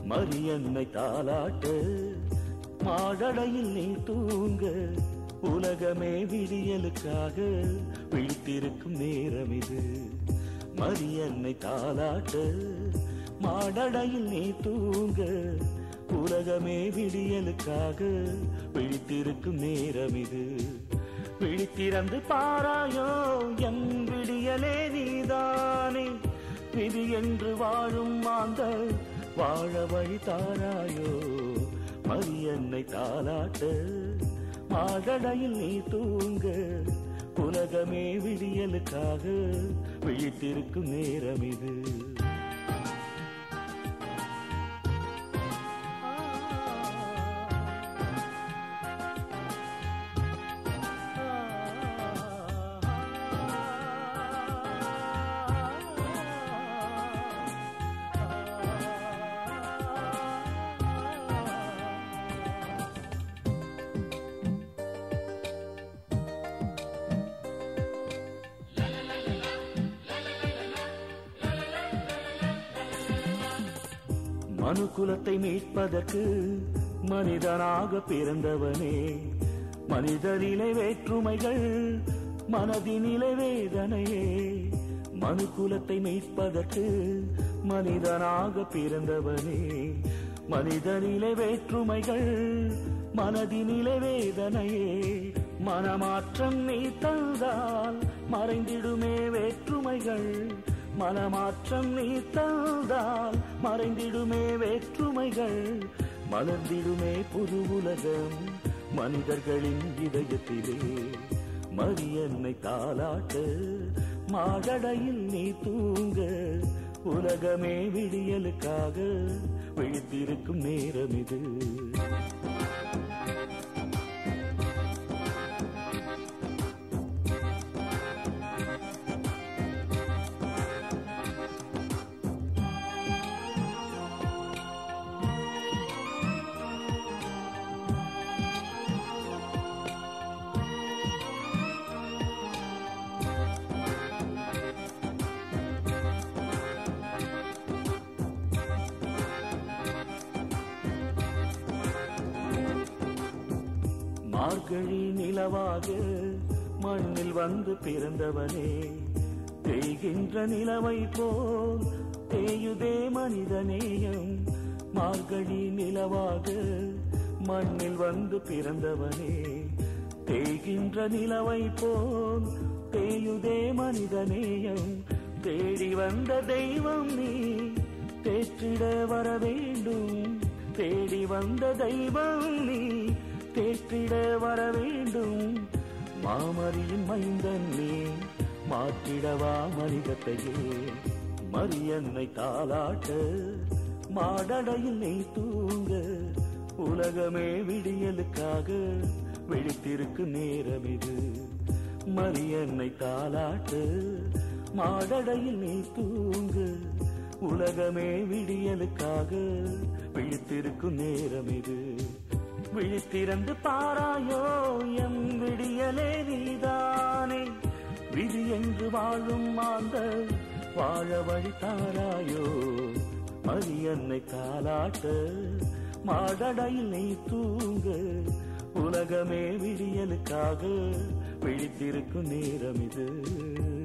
மரியன்னை தாலாட்டு மாடடையில் நீ தூங்க உலகமே விடியலுக்காக விழித்திருக்கும் நேரம் இது மரியன்னை தாலாட்டு மாடடையில் நீ தூங்க உலகமே விடியலுக்காக விழித்திருக்கும் நேரம் இது விழித்திறந்து பாராயோ என் விடியலே நீதானே விதி என்று வாழும் மாந்த வாழ வழி தாராயோ மரியன்னை தாலாட்டு மாடடையில் நீ தூங்க உலகமே விடியலுக்காக விழித்திருக்கும் நேரம் இது மனு குலத்தை மீட்பதற்கு மனிதனாக பிறந்தவனே மனிதனிலை வேற்றுமைகள் மனதினிலை வேதனையே மனு குலத்தை மீட்பதற்கு மனிதனாக பிறந்தவனே மனிதனிலை வேற்றுமைகள் மனதினிலை வேதனையே மனமாற்றம் நீ தந்தால் மறைந்திடுமே வேற்றுமைகள் மனமாற்றம் நீ தந்தால் மறைந்திடுமே வேற்றுமைகள் மலர்ந்திடுமே புது உலகம் மனிதர்களின் இதயத்திலே மரியன்னை தாலாட்டு மாடடையில் நீ தூங்க உலகமே விடியலுக்காக விழித்திருக்கும் நேரம் இது மார்கழி நிலவாக மண்ணில் வந்து பிறந்தவனே தேய்கின்ற நிலவை போல் தேயுதே மனிதநேயம் மார்கழி நிலவாக மண்ணில் வந்து பிறந்தவனே தேய்கின்ற நிலவை போல் தேயுதே மனிதநேயம் தேடி வந்த தெய்வம் நீ தேற்றிட வர வேண்டும் தேடி வந்த தெய்வம் நீ தேற்றிட வர வேண்டும் மாமரியின் மைந்தன் நீ மாற்றிடவா மனிதத்தையே மரியன்னை தாலாட்ட மாடடையில் நீ தூங்க உலகமே விடியலுக்காக விழித்திருக்கு நேரம் இது மரியன்னை தாலாட்டு மாடடையில் நீ தூங்க உலகமே விடியலுக்காக விழித்திருக்கும் நேரம் இது விழித்திறந்து பாராயோ எம் விடியலே நீதானே விதி என்று வாழும் மாந்த வாழ வழி தாராயோ மரியன்னை தாலாட்ட மாடடையில் நீ தூங்க உலகமே விடியலுக்காக விழித்திருக்கும் நேரம் இது